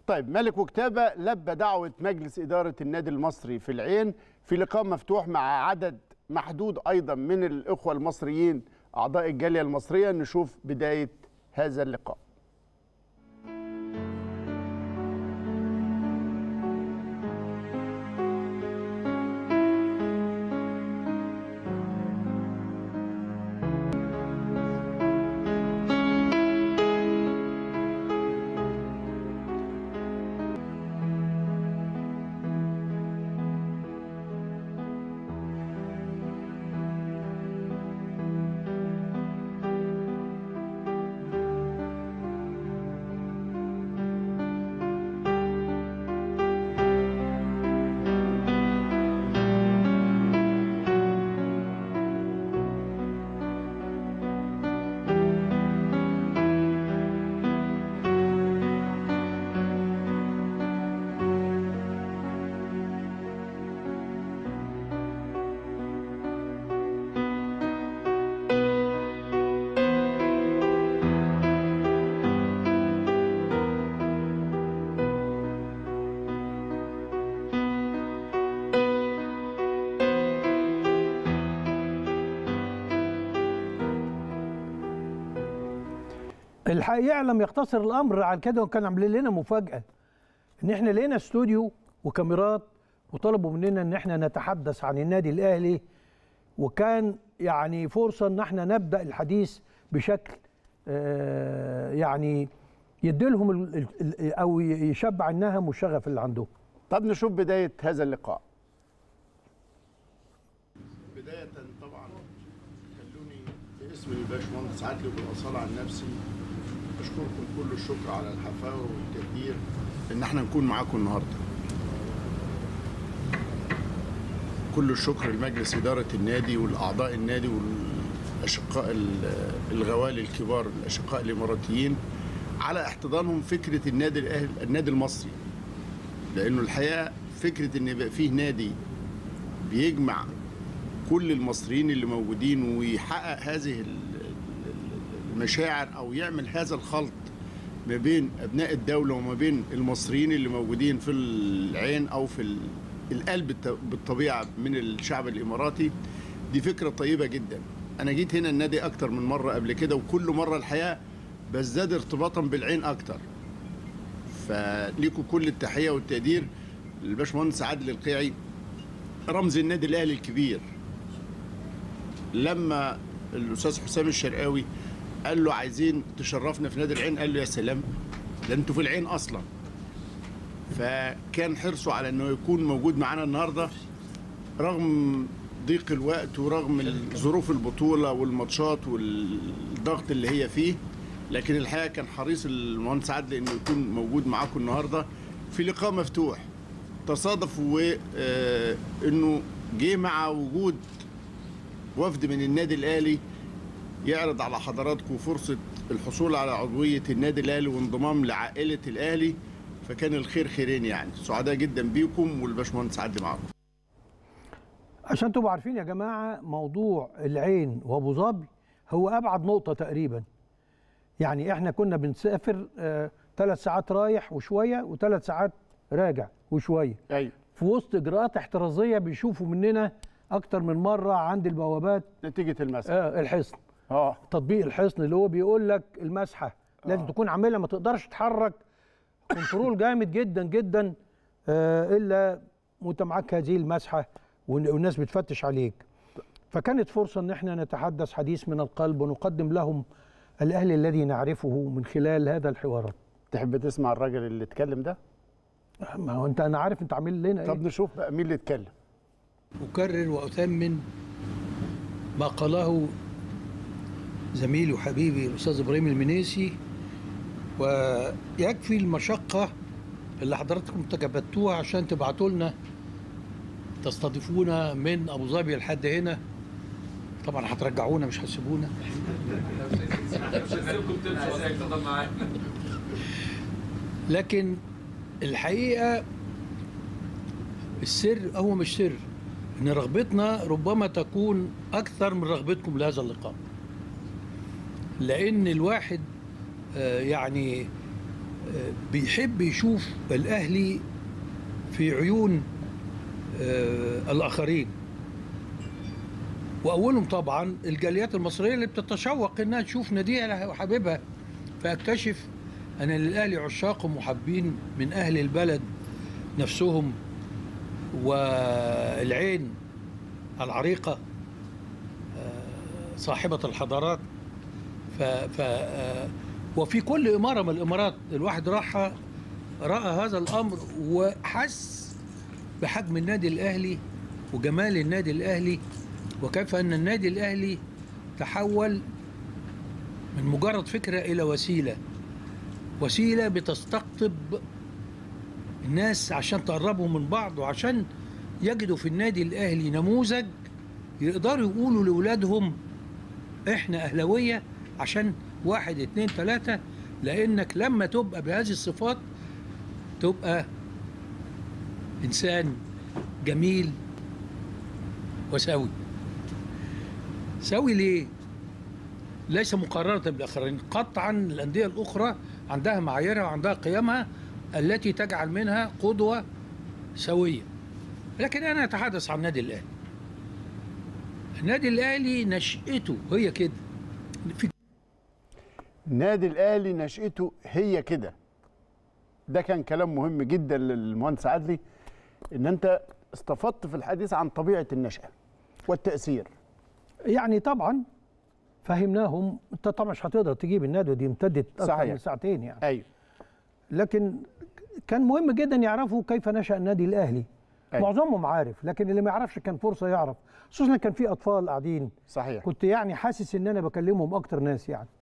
طيب ملك وكتابة لبى دعوة مجلس إدارة النادي المصري في العين في لقاء مفتوح مع عدد محدود أيضا من الإخوة المصريين أعضاء الجالية المصرية نشوف بداية هذا اللقاء الحقيقه لم يقتصر الامر على كده وكان عاملين لنا مفاجاه ان احنا لقينا استوديو وكاميرات وطلبوا مننا ان احنا نتحدث عن النادي الاهلي وكان يعني فرصه ان احنا نبدا الحديث بشكل آه، يعني يديلهم ال- ال- ال- او يشبع النهم والشغف اللي عندهم طب نشوف بداية هذا اللقاء بداية طبعا خلوني باسم الباشمهندس عدلي وبالأصالة عن نفسي أشكركم كل الشكر على الحفاوة والتقدير إن احنا نكون معاكم النهاردة كل الشكر لمجلس إدارة النادي والأعضاء النادي والأشقاء ال- الغوالي الكبار الأشقاء الإماراتيين على احتضانهم فكرة النادي الأهلي النادي المصري لانه الحقيقه فكره ان يبقى فيه نادي بيجمع كل المصريين اللي موجودين ويحقق هذه ال- ال- المشاعر او يعمل هذا الخلط ما بين ابناء الدوله وما بين المصريين اللي موجودين في العين او في ال- القلب الت- بالطبيعه من الشعب الاماراتي دي فكره طيبه جدا انا جيت هنا النادي اكتر من مره قبل كده وكل مره الحقيقه بزداد ارتباطا بالعين اكتر فليكوا كل التحيه والتقدير للباشمهندس عادل القيعي رمز النادي الاهلي الكبير لما الاستاذ حسام الشرقاوي قال له عايزين تشرفنا في نادي العين قال له يا سلام ده انتوا في العين اصلا فكان حرصه على انه يكون موجود معانا النهارده رغم ضيق الوقت ورغم ظروف البطوله والماتشات والضغط اللي هي فيه لكن الحقيقه كان حريص المهندس عادل انه يكون موجود معاكم النهارده في لقاء مفتوح تصادف وانه جه مع وجود وفد من النادي الاهلي يعرض على حضراتكم فرصه الحصول على عضويه النادي الاهلي وانضمام لعائله الاهلي فكان الخير خيرين يعني سعداء جدا بيكم والباشمهندس عدلي معاكم عشان تبقوا عارفين يا جماعه موضوع العين وابو ظبي هو ابعد نقطه تقريبا يعني احنا كنا بنسافر ثلاث ساعات رايح وشويه وثلاث ساعات راجع وشويه ايوه في وسط اجراءات احترازيه بيشوفوا مننا اكتر من مره عند البوابات نتيجه المسح آه الحصن اه تطبيق الحصن اللي هو بيقول لك المسحه لازم تكون عاملها ما تقدرش تتحرك كنترول جامد جدا جدا آه الا وانت معاك هذه المسحه والن- والناس بتفتش عليك فكانت فرصه ان احنا نتحدث حديث من القلب ونقدم لهم الاهلي الذي نعرفه من خلال هذا الحوارات تحب تسمع الراجل اللي اتكلم ده ما هو انت انا عارف انت عامل لنا طب ايه نشوف بقى مين اللي اتكلم أكرر وأثمن ما قاله زميلي وحبيبي الأستاذ إبراهيم المنيسي ويكفي المشقة اللي حضراتكم تجبدتوها عشان تبعتوا لنا تستضيفونا من أبو ظبي لحد هنا طبعا هترجعونا مش هتسيبونا لكن الحقيقة السر هو مش سر ان رغبتنا ربما تكون اكثر من رغبتكم لهذا اللقاء لان الواحد آه، يعني آه، بيحب يشوف الاهلي في عيون آه، الاخرين واولهم طبعا الجاليات المصريه اللي بتتشوق انها تشوف ناديها وحبيبها فاكتشف ان للاهلي عشاق ومحبين من اهل البلد نفسهم والعين العريقه آه، صاحبه الحضارات ف, ف آه، وفي كل اماره من الامارات الواحد راح راى هذا الامر وحس بحجم النادي الاهلي وجمال النادي الاهلي وكيف ان النادي الاهلي تحول من مجرد فكره الى وسيله وسيله بتستقطب الناس عشان تقربهم من بعض وعشان يجدوا في النادي الاهلي نموذج يقدروا يقولوا لاولادهم احنا اهلاويه عشان واحد اتنين تلاته لانك لما تبقى بهذه الصفات تبقى انسان جميل وسوي سوي ليه ليس مقارنة بالآخرين قطعا الأندية الأخرى عندها معاييرها وعندها قيمها التي تجعل منها قدوة سوية لكن أنا أتحدث عن النادي الأهلي النادي الأهلي نشأته هي كده في النادي الاهلي نشأته هي كده ده كان كلام مهم جدا للمهندس عدلي ان انت استفدت في الحديث عن طبيعه النشأة والتأثير يعني طبعا فهمناهم انت طبعا مش هتقدر تجيب النادي دي امتدت اكثر صحيح. من ساعتين يعني ايوه لكن كان مهم جدا يعرفوا كيف نشأ النادي الاهلي أيوة. معظمهم عارف لكن اللي ما يعرفش كان فرصه يعرف خصوصا كان في اطفال قاعدين صحيح كنت يعني حاسس ان انا بكلمهم اكتر ناس يعني